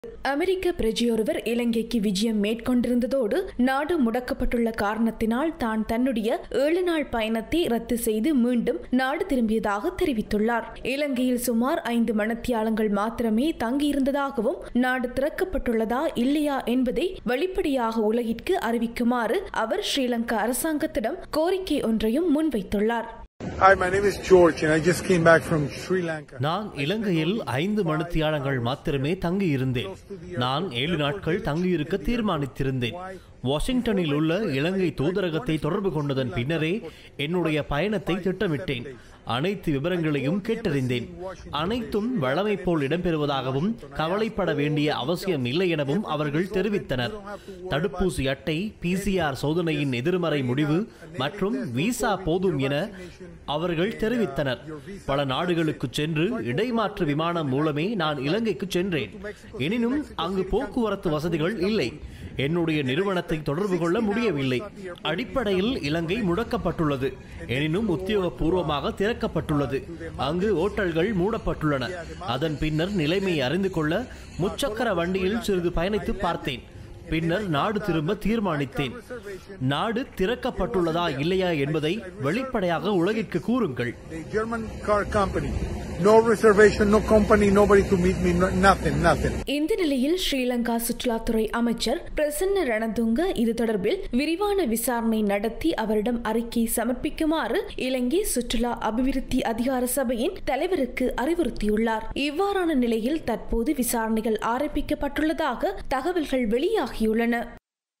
அமெரிக்க பிரஜையொருவர் இலங்கைக்கு விஜயம் மேற்கொண்டிருந்ததோடு நாடு முடக்கப்பட்டுள்ள காரணத்தினால் தான் தன்னுடைய ஏழு நாள் பயணத்தை ரத்து செய்து மீண்டும் நாடு திரும்பியதாக தெரிவித்துள்ளார் இலங்கையில் சுமார் ஐந்து மணத்தியாலங்கள் மாத்திரமே தங்கியிருந்ததாகவும் நாடு திறக்கப்பட்டுள்ளதா இல்லையா என்பதை வெளிப்படையாக உலகிற்கு அறிவிக்குமாறு அவர் ஸ்ரீலங்கா அரசாங்கத்திடம் கோரிக்கை ஒன்றையும் முன்வைத்துள்ளார் Hi, my name is George, and I just came back from Sri Lanka. நான் இலங்கையில் ஐந்து மணித்தியாலங்கள் மாத்திரமே தங்கியிருந்தேன் நான் ஏழு நாட்கள் தங்கியிருக்க தீர்மானித்திருந்தேன் வாஷிங்டனில் உள்ள இலங்கை தூதரகத்தை தொடர்பு கொண்டதன் பின்னரே என்னுடைய பயணத்தை திட்டமிட்டேன் அனைத்து விவரங்களையும் கேட்டறிந்தேன் அனைத்தும் வழமை போல் இடம்பெறுவதாகவும் கவலைப்பட வேண்டிய அவசியம் இல்லை எனவும் அவர்கள் தெரிவித்தனர் தடுப்பூசி அட்டை பிசிஆர் சோதனையின் எதிர்மறை முடிவு மற்றும் விசா போதும் என அவர்கள் தெரிவித்தனர் பல நாடுகளுக்கு சென்று இடைமாற்று விமானம் மூலமே நான் இலங்கைக்கு சென்றேன் எனினும் அங்கு போக்குவரத்து வசதிகள் இல்லை என்னுடைய நிறுவனத்தை தொடர்பு கொள்ள முடியவில்லை அடிப்படையில் இலங்கை முடக்கப்பட்டுள்ளது எனினும் உத்தியோகபூர்வமாக திறக்கப்பட்டுள்ளது அங்கு ஓட்டல்கள் மூடப்பட்டுள்ளன அதன் பின்னர் நிலைமையை அறிந்து கொள்ள முச்சக்கர வண்டியில் சிறிது பயணித்து பார்த்தேன் பின்னர் நாடு திரும்ப தீர்மானித்தேன் நாடு திறக்கப்பட்டுள்ளதா இல்லையா என்பதை வெளிப்படையாக உலகிற்கு கூறுங்கள் The German car company, no reservation, no company, nobody to meet me, no, nothing, nothing. இந்த நிலையில் ஸ்ரீலங்கா சுற்றுலாத்துறை அமைச்சர் பிரசன்ன ரணதுங்க இது தொடர்பில் விரிவான விசாரணை நடத்தி அவரிடம் அறிக்கை சமர்ப்பிக்குமாறு இலங்கை சுற்றுலா அபிவிருத்தி அதிகார சபையின் தலைவருக்கு அறிவுறுத்தியுள்ளார் இவ்வாறான நிலையில் தற்போது விசாரணைகள் ஆரம்பிக்கப்பட்டுள்ளதாக தகவல்கள் வெளியாகியுள்ளன